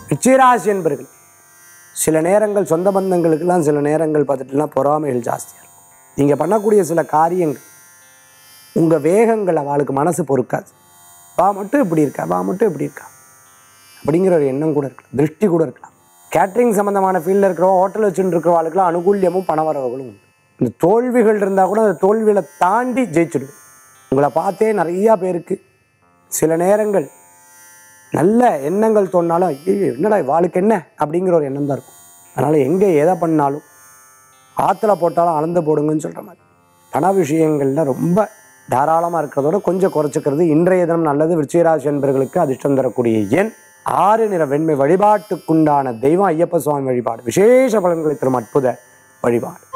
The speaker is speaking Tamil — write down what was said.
விச்சயராசி என்பர்கள் சில நேரங்கள் சொந்த பந்தங்களுக்கெல்லாம் சில நேரங்கள் பார்த்துட்டுனா பொறாமைகள் ஜாஸ்தியாக இருக்கும் நீங்கள் பண்ணக்கூடிய சில காரியங்கள் உங்கள் வேகங்கள் அவளுக்கு மனசு பொறுக்காது வா மட்டும் இப்படி இருக்கா வா மட்டும் இப்படி இருக்கா அப்படிங்கிற ஒரு எண்ணம் கூட இருக்கலாம் திருஷ்டி கூட இருக்கலாம் கேட்ரிங் சம்மந்தமான ஃபீல்டில் இருக்கிறவங்க ஹோட்டல் வச்சுட்டு இருக்கிறவாளுக்கெல்லாம் அனுகூல்யமும் பணவரவுகளும் உண்டு இந்த தோல்விகள் இருந்தால் கூட அந்த தோல்விகளை தாண்டி ஜெயிச்சிடுது உங்களை பார்த்தே நிறையா பேருக்கு சில நேரங்கள் நல்ல எண்ணங்கள் தோணினாலும் ஐயோ என்னடா வாழ்க்கை என்ன அப்படிங்கிற ஒரு எண்ணம் தான் இருக்கும் அதனால் எங்கே எதை பண்ணாலும் ஆற்றுல போட்டாலும் அளந்து போடுங்கன்னு சொல்கிற மாதிரி பண விஷயங்களில் ரொம்ப தாராளமாக இருக்கிறதோட கொஞ்சம் குறைச்சிக்கிறது இன்றைய தினம் நல்லது விருச்சிகராசி என்பர்களுக்கு அதிர்ஷ்டம் தரக்கூடிய எண் ஆறு நிற வெண்மை வழிபாட்டுக்குண்டான தெய்வம் ஐயப்ப சுவாமி வழிபாடு விசேஷ பலன்களை தரும் அற்புத வழிபாடு